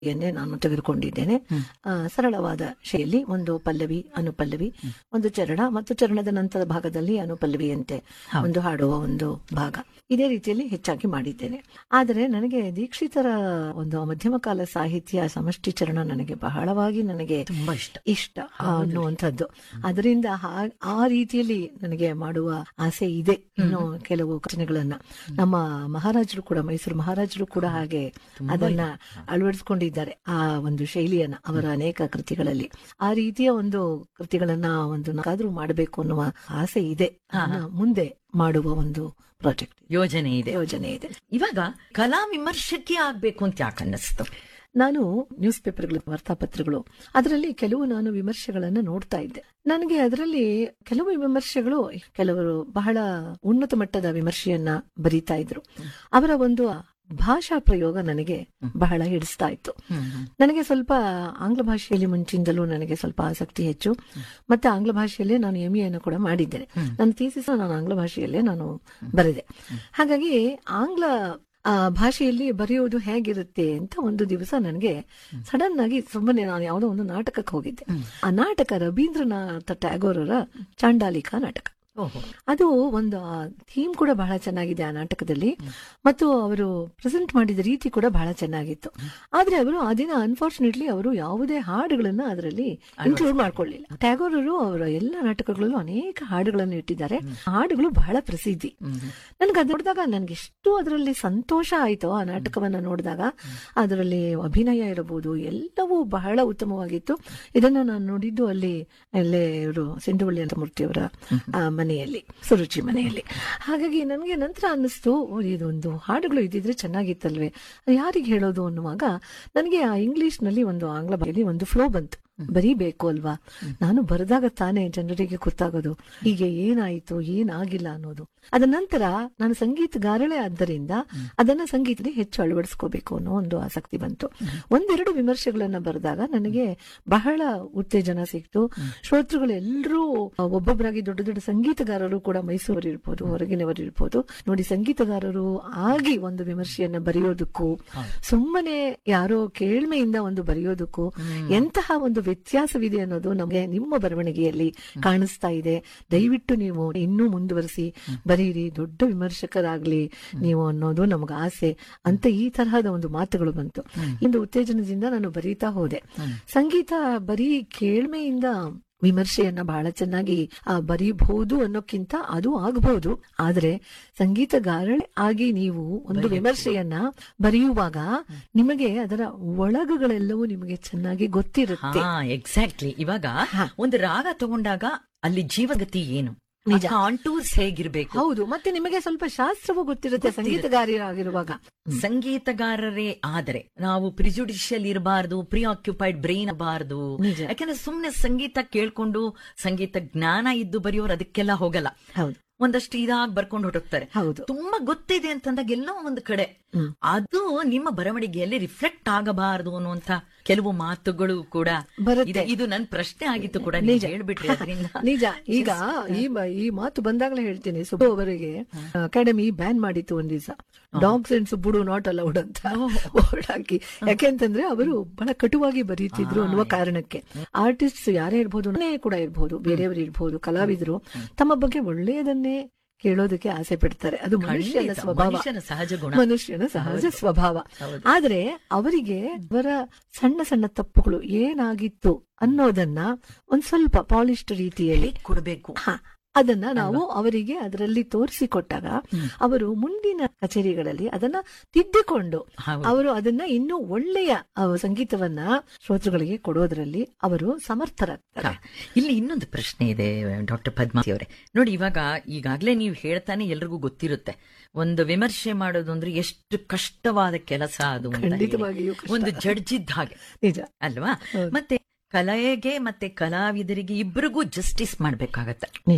ಯನ್ನೇ ನಾನು ತೆಗೆದುಕೊಂಡಿದ್ದೇನೆ ಆ, ಸರಳವಾದ ಶೈಲಿ ಒಂದು ಪಲ್ಲವಿ ಅನುಪಲ್ಲವಿ ಒಂದು ಚರಣ ಮತ್ತು ಚರಣದ ನಂತರದ ಭಾಗದಲ್ಲಿ ಅನುಪಲ್ಲವಿಯಂತೆ ಒಂದು ಹಾಡುವ ಒಂದು ಭಾಗ ಇದೇ ರೀತಿಯಲ್ಲಿ ಹೆಚ್ಚಾಗಿ ಮಾಡಿದ್ದೇನೆ ಆದರೆ ನನಗೆ ದೀಕ್ಷಿತರ ಒಂದು ಮಧ್ಯಮ ಕಾಲ ಸಾಹಿತ್ಯ ಸಮಷ್ಟಿ ಚರಣ ನನಗೆ ಬಹಳವಾಗಿ ನನಗೆ ತುಂಬಾ ಇಷ್ಟ ಇಷ್ಟ ಅನ್ನುವಂಥದ್ದು ಅದರಿಂದ ಹಾ- ಆ ರೀತಿಯಲ್ಲಿ ನನಗೆ ಮಾಡುವ ಆಸೆ ಇದೆ ಇನ್ನು ಕೆಲವು ರಚನೆಗಳನ್ನ ನಮ್ಮ ಮಹಾರಾಜರು ಕೂಡ ಮೈಸೂರು ಮಹಾರಾಜರು ಕೂಡ ಹಾಗೆ ಅದನ್ನ ಅಳವಡಿಸಿಕೊಂಡಿದ್ದಾರೆ ಆ ಒಂದು ಶೈಲಿಯನ್ನ ಅವರ ಅನೇಕ ಕೃತಿಗಳಲ್ಲಿ ಆ ರೀತಿಯ ಒಂದು ಕೃತಿಗಳನ್ನ ಒಂದು ನಾಕಾದ್ರೂ ಮಾಡಬೇಕು ಅನ್ನುವ ಆಸೆ ಇದೆ ಅದನ್ನ ಮುಂದೆ ಮಾಡುವ ಒಂದು ಪ್ರಾಜೆಕ್ಟ್ ಯೋಜನೆ ಇದೆ ಯೋಜನೆ ಇದೆ ಇವಾಗ ಕಲಾ ವಿಮರ್ಶಕಿ ಆಗ್ಬೇಕು ಅಂತ ಯಾಕೆ ಅನ್ನಿಸ್ತು ನಾನು ನ್ಯೂಸ್ ಪೇಪರ್ಗಳು ವಾರ್ತಾಪತ್ರಗಳು ಅದರಲ್ಲಿ ಕೆಲವು ನಾನು ವಿಮರ್ಶೆಗಳನ್ನ ನೋಡ್ತಾ ಇದ್ದೆ ನನಗೆ ಅದರಲ್ಲಿ ಕೆಲವು ವಿಮರ್ಶೆಗಳು ಕೆಲವರು ಬಹಳ ಉನ್ನತ ಮಟ್ಟದ ವಿಮರ್ಶೆಯನ್ನ ಬರೀತಾ ಇದ್ರು ಅವರ ಒಂದು ಭಾಷಾ ಪ್ರಯೋಗ ನನಗೆ ಬಹಳ ಹಿಡಿಸ್ತಾ ಇತ್ತು ನನಗೆ ಸ್ವಲ್ಪ ಆಂಗ್ಲ ಭಾಷೆಯಲ್ಲಿ ಮುಂಚಿಂದಲೂ ನನಗೆ ಸ್ವಲ್ಪ ಆಸಕ್ತಿ ಹೆಚ್ಚು ಮತ್ತೆ ಆಂಗ್ಲ ಭಾಷೆಯಲ್ಲೇ ನಾನು ಎಂ ಎನ್ನು ಕೂಡ ಮಾಡಿದ್ದೇನೆ ನನ್ನ ಥೀಸಿಸ್ ನಾನು ಆಂಗ್ಲ ಭಾಷೆಯಲ್ಲೇ ನಾನು ಬರೆದೆ ಹಾಗಾಗಿ ಆಂಗ್ಲ ಆ ಭಾಷೆಯಲ್ಲಿ ಬರೆಯೋದು ಹೇಗಿರುತ್ತೆ ಅಂತ ಒಂದು ದಿವಸ ನನಗೆ ಸಡನ್ ಆಗಿ ಸುಮ್ಮನೆ ನಾನು ಯಾವುದೋ ಒಂದು ನಾಟಕಕ್ಕೆ ಹೋಗಿದ್ದೆ ಆ ನಾಟಕ ರವೀಂದ್ರನಾಥ ಟ್ಯಾಗೋರರ ಚಾಂಡಾಲಿಕಾ ನಾಟಕ ಓಹೋ ಅದು ಒಂದು ಥೀಮ್ ಕೂಡ ಬಹಳ ಚೆನ್ನಾಗಿದೆ ಆ ನಾಟಕದಲ್ಲಿ ಮತ್ತು ಅವರು ಪ್ರೆಸೆಂಟ್ ಮಾಡಿದ ರೀತಿ ಕೂಡ ಬಹಳ ಚೆನ್ನಾಗಿತ್ತು ಆದ್ರೆ ಅವರು ಆ ದಿನ ಅನ್ಫಾರ್ಚುನೇಟ್ಲಿ ಅವರು ಯಾವುದೇ ಹಾಡುಗಳನ್ನ ಅದರಲ್ಲಿ ಇನ್ಕ್ಲೂಡ್ ಮಾಡ್ಕೊಳ್ಳಿಲ್ಲ ಟ್ಯಾಗೋರರು ಅವರ ಎಲ್ಲ ನಾಟಕಗಳಲ್ಲೂ ಅನೇಕ ಹಾಡುಗಳನ್ನು ಇಟ್ಟಿದ್ದಾರೆ ಆ ಹಾಡುಗಳು ಬಹಳ ಪ್ರಸಿದ್ಧಿ ನನ್ಗೆ ಅದು ನೋಡಿದಾಗ ನನ್ಗೆ ಎಷ್ಟು ಅದರಲ್ಲಿ ಸಂತೋಷ ಆಯ್ತೋ ಆ ನಾಟಕವನ್ನ ನೋಡಿದಾಗ ಅದರಲ್ಲಿ ಅಭಿನಯ ಇರಬಹುದು ಎಲ್ಲವೂ ಬಹಳ ಉತ್ತಮವಾಗಿತ್ತು ಇದನ್ನ ನಾನು ನೋಡಿದ್ದು ಅಲ್ಲಿ ಅಲ್ಲೇ ಇವರು ಸಿಂಧುವಳ್ಳಿ ಅಂತ ಮೂರ್ತಿಯವರ ಆ, ಮನೆಯಲ್ಲಿ ಸುರುಚಿ ಮನೆಯಲ್ಲಿ ಹಾಗಾಗಿ ನನಗೆ ನಂತರ ಅನ್ನಿಸ್ತು ಓ, ಇದೊಂದು ಹಾಡುಗಳು ಇದ್ದಿದ್ರೆ ಚೆನ್ನಾಗಿತ್ತಲ್ವೇ ಅದು ಯಾರಿಗೆ ಹೇಳೋದು ಅನ್ನುವಾಗ ನನಗೆ ಆ ಇಂಗ್ಲಿಷ್ ನಲ್ಲಿ ಒಂದು ಆಂಗ್ಲ ಭಾಷೆಯಲ್ಲಿ ಒಂದು ಫ್ಲೋ ಬಂತು ಬರೀಬೇಕು ಅಲ್ವಾ ನಾನು ಬರೆದಾಗ ತಾನೇ ಜನರಿಗೆ ಗೊತ್ತಾಗೋದು ಹೀಗೆ ಏನಾಯಿತು ಏನಾಗಿಲ್ಲ ಅನ್ನೋದು ಅದ ನಂತರ ನಾನು ಸಂಗೀತಗಾರಳೇ ಆದ್ದರಿಂದ ಅದನ್ನ ಸಂಗೀತದಲ್ಲಿ ಹೆಚ್ಚು ಅಳವಡಿಸ್ಕೋಬೇಕು ಅನ್ನೋ ಒಂದು ಆಸಕ್ತಿ ಬಂತು ಒಂದೆರಡು ವಿಮರ್ಶೆಗಳನ್ನ ಬರೆದಾಗ ನನಗೆ ಬಹಳ ಉತ್ತೇಜನ ಸಿಕ್ತು ಶ್ರೋತೃಗಳು ಎಲ್ಲರೂ ಒಬ್ಬೊಬ್ಬರಾಗಿ ದೊಡ್ಡ ದೊಡ್ಡ ಸಂಗೀತಗಾರರು ಕೂಡ ಮೈಸೂರು ಇರ್ಬೋದು ಹೊರಗಿನವರು ಇರ್ಬೋದು ನೋಡಿ ಸಂಗೀತಗಾರರು ಆಗಿ ಒಂದು ವಿಮರ್ಶೆಯನ್ನ ಬರೆಯೋದಕ್ಕೂ ಸುಮ್ಮನೆ ಯಾರೋ ಕೇಳ್ಮೆಯಿಂದ ಒಂದು ಬರೆಯೋದಕ್ಕೂ ಎಂತಹ ಒಂದು ವ್ಯತ್ಯಾಸವಿದೆ ಅನ್ನೋದು ನಮಗೆ ನಿಮ್ಮ ಬರವಣಿಗೆಯಲ್ಲಿ ಕಾಣಿಸ್ತಾ ಇದೆ ದಯವಿಟ್ಟು ನೀವು ಇನ್ನೂ ಮುಂದುವರಿಸಿ ಬರೀರಿ ದೊಡ್ಡ ವಿಮರ್ಶಕರಾಗ್ಲಿ ನೀವು ಅನ್ನೋದು ನಮಗೆ ಆಸೆ ಅಂತ ಈ ತರಹದ ಒಂದು ಮಾತುಗಳು ಬಂತು ಒಂದು ಉತ್ತೇಜನದಿಂದ ನಾನು ಬರೀತಾ ಹೋದೆ ಸಂಗೀತ ಬರೀ ಕೇಳ್ಮೆಯಿಂದ ವಿಮರ್ಶೆಯನ್ನ ಬಹಳ ಚೆನ್ನಾಗಿ ಆ, ಬರೀಬಹುದು ಅನ್ನೋಕ್ಕಿಂತ ಅದು ಆಗಬಹುದು ಆದ್ರೆ ಸಂಗೀತಗಾರಳೆ ಆಗಿ ನೀವು ಒಂದು ವಿಮರ್ಶೆಯನ್ನ ಬರೆಯುವಾಗ ನಿಮಗೆ ಅದರ ಒಳಗುಗಳೆಲ್ಲವೂ ನಿಮಗೆ ಚೆನ್ನಾಗಿ ಗೊತ್ತಿರುತ್ತೆ ಹಾ ಎಕ್ಸಾಕ್ಟ್ಲಿ ಇವಾಗ ಒಂದು ರಾಗ ತಗೊಂಡಾಗ ಅಲ್ಲಿ ಜೀವಗತಿ ಏನು ನಿಜ. ಕಾಂಟೂರ್ಸ್ ಹೇಗಿರ್ಬೇಕು ಹೌದು ಮತ್ತೆ ನಿಮಗೆ ಸ್ವಲ್ಪ ಶಾಸ್ತ್ರವೂ ಗೊತ್ತಿರುತ್ತೆ ಸಂಗೀತಗಾರರಾಗಿರುವಾಗ ಸಂಗೀತಗಾರರೇ ಆದರೆ ನಾವು ಪ್ರಿಜುಡಿಷಿಯಲ್ ಇರಬಾರ್ದು ಪ್ರೀ ಆಕ್ಯುಪೈಡ್ ಬ್ರೈನ್ ಇರಬಾರ್ದು ನಿಜ. ಯಾಕಂದ್ರೆ ಸುಮ್ನೆ ಸಂಗೀತ ಕೇಳ್ಕೊಂಡು ಸಂಗೀತ ಜ್ಞಾನ ಇದ್ದು ಬರೆಯೋರು ಅದಕ್ಕೆಲ್ಲ ಹೋಗಲ್ಲ ಹೌದು ಒಂದಷ್ಟು ಇದಾಗಿ ಬರ್ಕೊಂಡು ಹೊರಟೋಗ್ತಾರೆ ಹೌದು ತುಂಬಾ ಗೊತ್ತಿದೆ ಅಂತಂದಾಗ ಎಲ್ಲೋ ಒಂದು ಕಡೆ ಹ್ಮ್. ಅದು ನಿಮ್ಮ ಬರವಣಿಗೆಯಲ್ಲಿ ರಿಫ್ಲೆಕ್ಟ್ ಆಗಬಾರದು ಅನ್ನುವಂತ ಕೆಲವು ಮಾತುಗಳು ಕೂಡ ಬರುತ್ತೆ. ಇದೆ. ಇದು ನನ್ ಪ್ರಶ್ನೆ ಆಗಿತ್ತು ಕೂಡ ನೀವು ಹೇಳ್ಬಿಟ್ರಿ ಅದರಿಂದ ನಿಜ ಈಗ ಈ ಮ- ಈ ಮಾತು ಬಂದಾಗಲೇ ಹೇಳ್ತೀನಿ ಸುಬ್ಬು ಅವರಿಗೆ ಅಕಾಡೆಮಿ ಬ್ಯಾನ್ ಮಾಡಿತ್ತು ಒಂದ್ ದಿವಸ ಡಾಗ್ಸ್ ಅಂಡ್ ಸುಬ್ಬುಡು ನಾಟ್ ಅಲೌಡ್ ಅಂತ ಬೋರ್ಡ್ ಹಾಕಿ ಯಾಕೆಂತಂದ್ರೆ ಅವರು ಬಹಳ ಕಟುವಾಗಿ ಬರೀತಿದ್ರು ಅನ್ನುವ ಕಾರಣಕ್ಕೆ ಆರ್ಟಿಸ್ಟ್ ಯಾರೇ ಇರ್ಬೋದು ನಾನೇ ಕೂಡ ಇರ್ಬೋದು ಬೇರೆಯವರು ಇರ್ಬೋದು ಕಲಾವಿದರು ತಮ್ಮ ಬಗ್ಗೆ ಒಳ್ಳೆಯದನ್ನೇ ಕೇಳೋದಕ್ಕೆ ಆಸೆ ಪಡ್ತಾರೆ ಅದು ಮನುಷ್ಯನ ಖಂಡಿತ, ಸ್ವಭಾವ ಮನುಷ್ಯನ ಸಹಜ ಗುಣ ಮನುಷ್ಯನ ಸಹಜ ಸ್ವಭಾವ ಆದ್ರೆ ಅವರಿಗೆ ಅವರ ಸಣ್ಣ ಸಣ್ಣ ತಪ್ಪುಗಳು ಏನಾಗಿತ್ತು ಅನ್ನೋದನ್ನ ಒಂದ್ ಸ್ವಲ್ಪ ಪಾಲಿಸ್ಟ್ ರೀತಿಯಲ್ಲಿ ಕೊಡ್ಬೇಕು ಹ, ಅದನ್ನ ನಾವು ಅವರಿಗೆ ಅದರಲ್ಲಿ ತೋರಿಸಿಕೊಟ್ಟಾಗ ಅವರು ಮುಂದಿನ ಕಚೇರಿಗಳಲ್ಲಿ ಅದನ್ನ ತಿದ್ದಿಕೊಂಡು ಹೌದು. ಅವರು ಅದನ್ನ ಇನ್ನೂ ಒಳ್ಳೆಯ ಆ, ಸಂಗೀತವನ್ನ ಶ್ರೋತೃಗಳಿಗೆ ಕೊಡೋದ್ರಲ್ಲಿ ಅವರು ಸಮರ್ಥರಾಗ್ತಾರೆ ಇಲ್ಲಿ ಇನ್ನೊಂದು ಪ್ರಶ್ನೆ ಇದೆ ಡಾಕ್ಟರ್ ಪದ್ಮಾವತಿ ಅವರೇ ನೋಡಿ ಇವಾಗ ಈಗಾಗ್ಲೇ ನೀವು ಹೇಳ್ತಾನೆ ಎಲ್ರಿಗೂ ಗೊತ್ತಿರುತ್ತೆ ಒಂದು ವಿಮರ್ಶೆ ಮಾಡೋದು ಅಂದ್ರೆ ಎಷ್ಟು ಕಷ್ಟವಾದ ಕೆಲಸ ಅದು ಅಂತ ಹೇಳಿ. ಖಂಡಿತವಾಗಿಯೂ ಕಷ್ಟ. ಒಂದು ಜಡ್ಜಿದ್ದ ಹಾಗೆ ನಿಜ ಅಲ್ವಾ ಮತ್ತೆ ಕಲೆಗೆ ಮತ್ತೆ ಕಲಾವಿದರಿಗೆ ಇಬ್ಬರಿಗೂ ಜಸ್ಟಿಸ್ ಮಾಡ್ಬೇಕಾಗತ್ತೆ ನಿಜ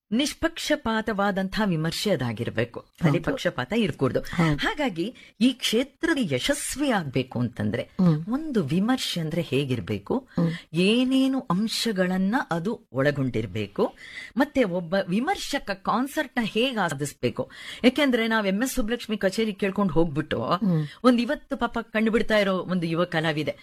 ನಿಷ್ಪಕ್ಷಪಾತವಾದಂತಹ ವಿಮರ್ಶೆ ಅದಾಗಿರ್ಬೇಕು ಅಲ್ಲಿ ಪಕ್ಷಪಾತ ಇರ್ಕೂಡ್ದು ಹಾಗಾಗಿ ಈ ಕ್ಷೇತ್ರದ ಯಶಸ್ವಿ ಆಗ್ಬೇಕು ಅಂತಂದ್ರೆ ಒಂದು ವಿಮರ್ಶೆ ಅಂದ್ರೆ ಹೇಗಿರ್ಬೇಕು ಏನೇನು ಅಂಶಗಳನ್ನ ಅದು ಒಳಗೊಂಡಿರ್ಬೇಕು ಮತ್ತೆ ಒಬ್ಬ ವಿಮರ್ಶಕ ಕಾನ್ಸರ್ಟ್ ನ ಹೇಗೆ ಆಸ್ವಾದಿಸ್ಬೇಕು ಯಾಕೆಂದ್ರೆ ನಾವ್ ಎಂ ಎಸ್ ಸುಬ್ಲಕ್ಷ್ಮಿ ಕಚೇರಿ ಕೇಳ್ಕೊಂಡು ಹೋಗ್ಬಿಟ್ಟು ಒಂದ್ ಇವತ್ತು ಪಾಪ ಕಂಡುಬಿಡ್ತಾ ಇರೋ ಒಂದು ಯುವ ಕಲಾವಿದೆ